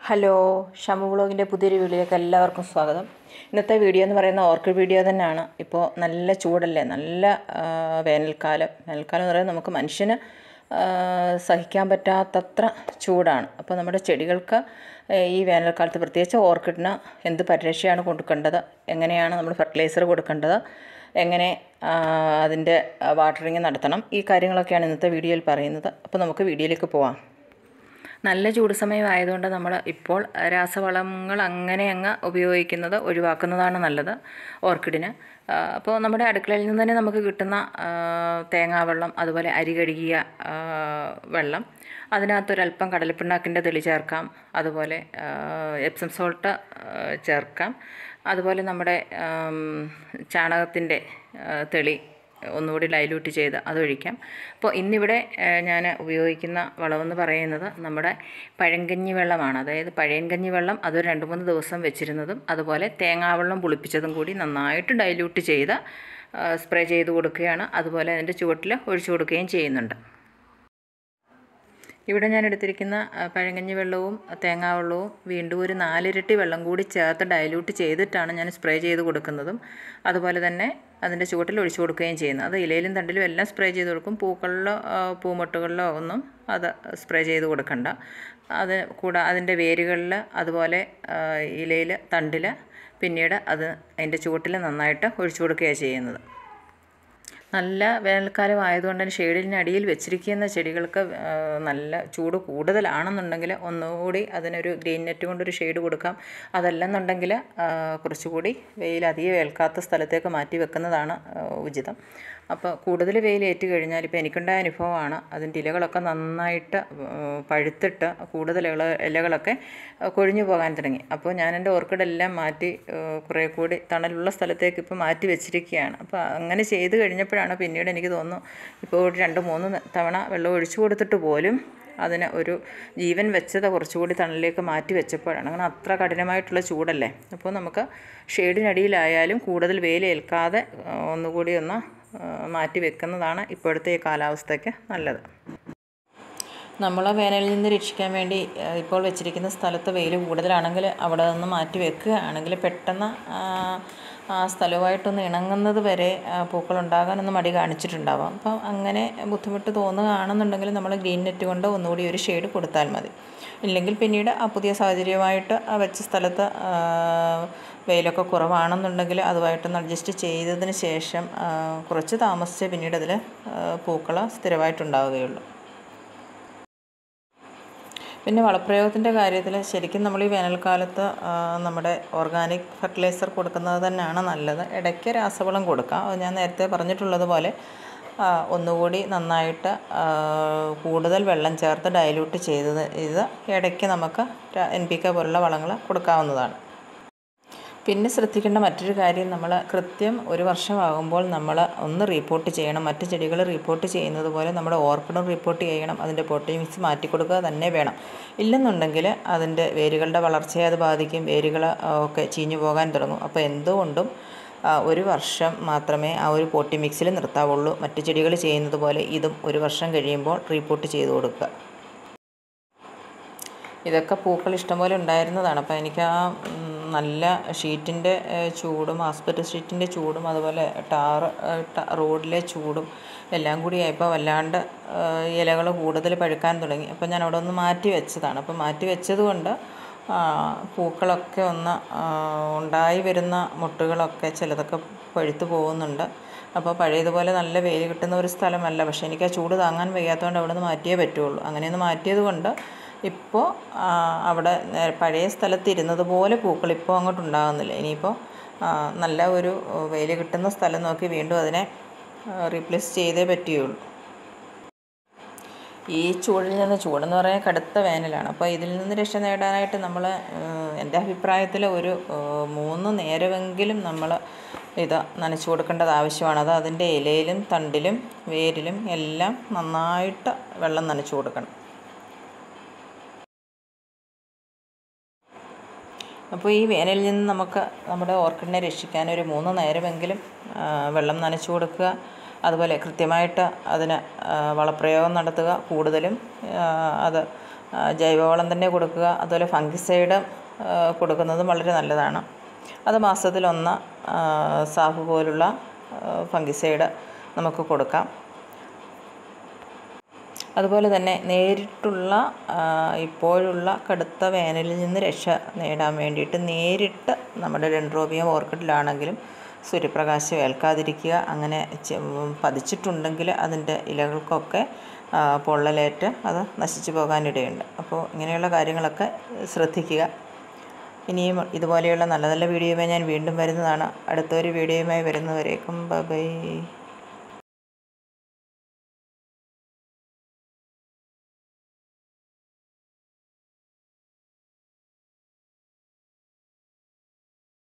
hello ഷമു വ്ളോഗിൻ്റെ പുതിയൊരു വീഡിയോയിലേക്ക് എല്ലാവർക്കും സ്വാഗതം ഇന്നത്തെ വീഡിയോ എന്ന് പറയുന്ന ഓർക്കിഡ് വീഡിയോ തന്നെയാണ് ഇപ്പോൾ നല്ല ചൂടല്ലേ നല്ല ആ, വേനൽക്കാലം വേനൽക്കാലം എന്ന് പറയുന്നത് നമുക്ക് മനുഷ്യന് ആ, സഹിക്കാൻ പറ്റാത്തത്ര ചൂടാണ് അപ്പോൾ നമ്മുടെ ചെടികൾക്ക് ഏ, ഈ വേനൽക്കാലത്ത് പ്രത്യേകിച്ച് ഓർക്കിഡിന് എന്ത് പരിരക്ഷയാണ് കൊടുക്കേണ്ടത് എങ്ങനെയാണ് നമ്മൾ ഫെർട്ടിലൈസർ കൊടുക്കേണ്ടത് എങ്ങനെ ആ, അതിൻ്റെ വാട്ടറിങ് നടത്തണം ഈ കാര്യങ്ങളൊക്കെയാണ് ഇന്നത്തെ വീഡിയോയിൽ പറയുന്നത് അപ്പോൾ നമുക്ക് വീഡിയോയിലേക്ക് പോവാം നല്ല ചൂട് സമയമായതുകൊണ്ട് നമ്മൾ ഇപ്പോൾ രാസവളങ്ങൾ അങ്ങനെ അങ്ങ് ഉപയോഗിക്കുന്നത് ഒഴിവാക്കുന്നതാണ് നല്ലത് ഓർക്കിഡിന് ആ, അപ്പോൾ നമ്മുടെ അടുക്കളയിൽ നിന്ന് തന്നെ നമുക്ക് കിട്ടുന്ന ആ, തേങ്ങാവെള്ളം അതുപോലെ അരി കഴുകിയ ആ, വെള്ളം അതിനകത്തൊരല്പം കടലപ്പിണ്ണാക്കിൻ്റെ തെളി ചേർക്കാം അതുപോലെ ആ, എപ്സം സോൾട്ട് ആ, ചേർക്കാം അതുപോലെ നമ്മുടെ ആം, ചാണകത്തിൻ്റെ ആ, തെളി ഒന്നുകൂടി ഡൈല്യൂട്ട് ചെയ്ത് അതൊഴിക്കാം അപ്പോൾ ഇന്നിവിടെ ഞാൻ ഉപയോഗിക്കുന്ന വളമെന്ന് പറയുന്നത് നമ്മുടെ പഴങ്കഞ്ഞി വെള്ളമാണ് അതായത് പഴയൻകഞ്ഞി വെള്ളം അതൊരു രണ്ട് മൂന്ന് ദിവസം വെച്ചിരുന്നതും അതുപോലെ തേങ്ങാവെള്ളം പുളിപ്പിച്ചതും കൂടി നന്നായിട്ട് ഡൈല്യൂട്ട് ചെയ്ത് സ്പ്രേ ചെയ്ത് കൊടുക്കുകയാണ് അതുപോലെ അതിൻ്റെ ചുവട്ടിൽ ഒഴിച്ചു കൊടുക്കുകയും ചെയ്യുന്നുണ്ട് ഇവിടെ ഞാൻ എടുത്തിരിക്കുന്ന ആ, പഴങ്കഞ്ഞി വെള്ളവും തേങ്ങാ വെള്ളവും വീണ്ടും ഒരു നാലിരട്ടി വെള്ളം കൂടി ചേർത്ത് ഡൈല്യൂട്ട് ചെയ്തിട്ടാണ് ഞാൻ സ്പ്രേ ചെയ്ത് കൊടുക്കുന്നതും അതുപോലെ തന്നെ അതിൻ്റെ ചുവട്ടിൽ ഒഴിച്ചു കൊടുക്കുകയും ചെയ്യുന്നത് അത് ഇലയിലും തണ്ടിലും എല്ലാം സ്പ്രേ ചെയ്ത് കൊടുക്കും പൂക്കളിലോ ആ, പൂമൊട്ടുകളിലോ ഒന്നും അത് സ്പ്രേ ചെയ്ത് കൊടുക്കണ്ട അത് കൂടാ അതിൻ്റെ വേരുകളിൽ അതുപോലെ ഇലയിൽ തണ്ടിൽ പിന്നീട് അത് അതിൻ്റെ ചുവട്ടിൽ നന്നായിട്ട് ഒഴിച്ചു കൊടുക്കുകയാണ് ചെയ്യുന്നത് നല്ല വേനൽക്കാലം ആയതുകൊണ്ട് തന്നെ ഷെയ്ഡിനടിയിൽ വെച്ചിരിക്കുന്ന ചെടികൾക്ക് ആ, നല്ല ചൂട് കൂടുതലാണെന്നുണ്ടെങ്കിൽ ഒന്നുകൂടി അതിനൊരു ഗ്രീൻ നെറ്റ് കൊണ്ടൊരു ഷെയ്ഡ് കൊടുക്കാം അതല്ലെന്നുണ്ടെങ്കിൽ ആ, കുറച്ചുകൂടി വെയിൽ അധികം ഏൽക്കാത്ത സ്ഥലത്തേക്ക് മാറ്റി വെക്കുന്നതാണ് ആ, ഉചിതം അപ്പോൾ കൂടുതൽ വെയിൽ ഏറ്റ് കഴിഞ്ഞാൽ ഇപ്പോൾ എനിക്കുണ്ടായ അനുഭവമാണ് അതിൻ്റെ ഇലകളൊക്കെ നന്നായിട്ട് ആ, പഴുത്തിട്ട് കൂടുതൽ ഇല ഇലകളൊക്കെ ആ, കൊഴിഞ്ഞു പോകാൻ തുടങ്ങി അപ്പോൾ ഞാൻ എൻ്റെ ഓർക്കിഡെല്ലാം മാറ്റി ആ, കുറേ കൂടി തണലുള്ള സ്ഥലത്തേക്ക് ഇപ്പോൾ മാറ്റി വെച്ചിരിക്കുകയാണ് അപ്പോൾ അങ്ങനെ ചെയ്ത് കഴിഞ്ഞപ്പോഴാണ് പിന്നീട് എനിക്ക് തോന്നുന്നു ഇപ്പോൾ ഒരു രണ്ട് മൂന്ന് തവണ വെള്ളം ഒഴിച്ചു കൊടുത്തിട്ട് പോലും അതിന് ഒരു ജീവൻ വെച്ചത് കുറച്ചുകൂടി തണലിലേക്ക് മാറ്റി വെച്ചപ്പോഴാണ് അങ്ങനെ അത്ര കഠിനമായിട്ടുള്ള ചൂടല്ലേ അപ്പോൾ നമുക്ക് ഷെയ്ഡിനടിയിലായാലും കൂടുതൽ വെയിലേൽക്കാതെ ആ, ഒന്നുകൂടി ഒന്ന് ആ, മാറ്റി വെക്കുന്നതാണ് ഇപ്പോഴത്തെ ഈ കാലാവസ്ഥയ്ക്ക് നല്ലത് നമ്മൾ വേനലിൽ നിന്ന് രക്ഷിക്കാൻ വേണ്ടി ആ, ഇപ്പോൾ വെച്ചിരിക്കുന്ന സ്ഥലത്ത് വെയിൽ കൂടുതലാണെങ്കിൽ അവിടെ നിന്ന് മാറ്റി വെക്കുകയാണെങ്കിൽ പെട്ടെന്ന് ആ, ആ സ്ഥലവുമായിട്ടൊന്ന് ഇണങ്ങുന്നത് വരെ ആ, പൂക്കളുണ്ടാകാനൊന്ന് മടി കാണിച്ചിട്ടുണ്ടാവാം അപ്പം അങ്ങനെ ബുദ്ധിമുട്ട് തോന്നുകയാണെന്നുണ്ടെങ്കിൽ നമ്മൾ ഗ്രീൻ നെറ്റ് കൊണ്ട് ഒന്നുകൂടി ഒരു ഷെയ്ഡ് കൊടുത്താൽ മതി ഇല്ലെങ്കിൽ പിന്നീട് ആ പുതിയ സാഹചര്യമായിട്ട് ആ വെച്ച സ്ഥലത്ത് ആ, വെയിലൊക്കെ കുറവാണെന്നുണ്ടെങ്കിൽ അതുമായിട്ടൊന്ന് അഡ്ജസ്റ്റ് ചെയ്തതിന് ശേഷം ആ, കുറച്ച് താമസിച്ച് പിന്നീട് അതിൽ പൂക്കൾ സ്ഥിരമായിട്ടുണ്ടാവുകയുള്ളൂ പിന്നെ വളപ്രയോഗത്തിൻ്റെ കാര്യത്തിൽ ശരിക്കും നമ്മൾ ഈ വേനൽക്കാലത്ത് ആ, നമ്മുടെ ഓർഗാനിക് ഫെർട്ടിലൈസർ കൊടുക്കുന്നത് തന്നെയാണ് നല്ലത് ഇടയ്ക്ക് രാസവളം കൊടുക്കാം അത് ഞാൻ നേരത്തെ പറഞ്ഞിട്ടുള്ളതുപോലെ ആ, ഒന്നുകൂടി നന്നായിട്ട് ആ, കൂടുതൽ വെള്ളം ചേർത്ത് ഡൈല്യൂട്ട് ചെയ്തത് ഇത് ഇടയ്ക്ക് നമുക്ക് എൻ പി കെ പോലുള്ള വളങ്ങൾ കൊടുക്കാവുന്നതാണ് പിന്നെ ശ്രദ്ധിക്കേണ്ട മറ്റൊരു കാര്യം നമ്മൾ കൃത്യം ഒരു വർഷമാകുമ്പോൾ നമ്മൾ ഒന്ന് റിപ്പോർട്ട് ചെയ്യണം മറ്റ് ചെടികൾ റിപ്പോർട്ട് ചെയ്യുന്നത് പോലെ നമ്മുടെ ഓർക്കിഡും റിപ്പോർട്ട് ചെയ്യണം അതിൻ്റെ പൊട്ടി മിക്സ് മാറ്റി കൊടുക്കുക തന്നെ വേണം ഇല്ലെന്നുണ്ടെങ്കിൽ അതിൻ്റെ വേരുകളുടെ വളർച്ചയെ അത് ബാധിക്കും വേരുകൾ ആ, ഒക്കെ ചീഞ്ഞു പോകാൻ തുടങ്ങും അപ്പോൾ എന്തുകൊണ്ടും ആ, ഒരു വർഷം മാത്രമേ ആ ഒരു പോട്ടി മിക്സിൽ നിർത്താവുള്ളൂ മറ്റു ചെടികൾ ചെയ്യുന്നത് പോലെ ഇതും ഒരു വർഷം കഴിയുമ്പോൾ റിപ്പോർട്ട് ചെയ്ത് കൊടുക്കുക ഇതൊക്കെ പൂക്കൾ ഇഷ്ടംപോലെ ഉണ്ടായിരുന്നതാണ് അപ്പോൾ എനിക്ക് ആ ഉം, നല്ല ഷീറ്റിൻ്റെ ചൂടും ആസ്പെറ്റ് ഷീറ്റിൻ്റെ ചൂടും അതുപോലെ ടാറ് റോഡിലെ ചൂടും എല്ലാം കൂടി ആയപ്പോൾ വല്ലാണ്ട് ഇലകൾ കൂടുതൽ പഴുക്കാൻ തുടങ്ങി അപ്പോൾ ഞാൻ അവിടെ ഒന്ന് മാറ്റി വെച്ചതാണ് അപ്പോൾ മാറ്റി വെച്ചത് കൊണ്ട് ആ, പൂക്കളൊക്കെ ഒന്ന് ആ, ഉണ്ടായി വരുന്ന മുട്ടുകളൊക്കെ ചിലതൊക്കെ പഴുത്തു പോകുന്നുണ്ട് അപ്പോൾ പഴയതുപോലെ നല്ല വെയിൽ കിട്ടുന്ന ഒരു സ്ഥലമല്ല പക്ഷേ എനിക്ക് ആ ചൂട് താങ്ങാൻ വയ്യാത്തതുകൊണ്ട് അവിടെ നിന്ന് മാറ്റിയേ പറ്റുള്ളൂ അങ്ങനെയൊന്ന് മാറ്റിയത് കൊണ്ട് ഇപ്പോൾ ആ, അവിടെ നേ- പഴയ സ്ഥലത്ത് ഇരുന്നത് പോലെ പൂക്കൾ ഇപ്പോൾ അങ്ങോട്ട് ഉണ്ടാകുന്നില്ല ഇനിയിപ്പോൾ ആ, നല്ല ഒരു വെയിൽ കിട്ടുന്ന സ്ഥലം നോക്കി വീണ്ടും അതിനെ റീപ്ലേസ് ചെയ്തേ പറ്റുകയുള്ളൂ ഈ ചൂടിൽ നിന്ന് ചൂടെന്ന് പറയാൻ കടുത്ത വേനലാണ് അപ്പോൾ ഇതിൽ നിന്ന് രക്ഷ നേടാനായിട്ട് നമ്മൾ എൻ്റെ അഭിപ്രായത്തിൽ ഒരു ഏഹ്, മൂന്ന് നേരമെങ്കിലും നമ്മൾ ഇത് നനച്ചു കൊടുക്കേണ്ടത് ആവശ്യമാണ് അത് അതിൻ്റെ ഇലയിലും തണ്ടിലും വേരിലും എല്ലാം നന്നായിട്ട് വെള്ളം നനച്ചു കൊടുക്കണം അപ്പോൾ ഈ വേനലിൽ നിന്ന് നമുക്ക് നമ്മുടെ ഓർക്കിഡിനെ രക്ഷിക്കാൻ ഒരു മൂന്ന് നേരമെങ്കിലും ആ, വെള്ളം നനച്ചു കൊടുക്കുക അതുപോലെ കൃത്യമായിട്ട് അതിന് ആ, വളപ്രയോഗം നടത്തുക കൂടുതലും ആ, അത് ആ, ജൈവവളം തന്നെ കൊടുക്കുക അതുപോലെ ഫംഗിസൈഡ് കൊടുക്കുന്നതും വളരെ നല്ലതാണ് അത് മാസത്തിലൊന്ന് ആ, സാഫ് പോലുള്ള ഫംഗിസൈഡ് നമുക്ക് കൊടുക്കാം അതുപോലെ തന്നെ നേരിട്ടുള്ള ആ, ഇപ്പോഴുള്ള കടുത്ത വേനലിൽ നിന്ന് രക്ഷ നേടാൻ വേണ്ടിയിട്ട് നേരിട്ട് നമ്മുടെ ഡെൻഡ്രോബിയം ഓർക്കിഡിലാണെങ്കിലും സൂര്യപ്രകാശം ഏൽക്കാതിരിക്കുക അങ്ങനെ ചെ- പതിച്ചിട്ടുണ്ടെങ്കിൽ അതിൻ്റെ ഇലകൾക്കൊക്കെ ആ, പൊള്ളലേറ്റ് അത് നശിച്ചു പോകാനിടയുണ്ട് അപ്പോൾ ഇങ്ങനെയുള്ള കാര്യങ്ങളൊക്കെ ശ്രദ്ധിക്കുക ഇനിയും ഇതുപോലെയുള്ള നല്ല നല്ല വീഡിയോയുമായി ഞാൻ വീണ്ടും വരുന്നതാണ് അടുത്തൊരു വീഡിയോയുമായി വരുന്നവരേക്കും ബൈ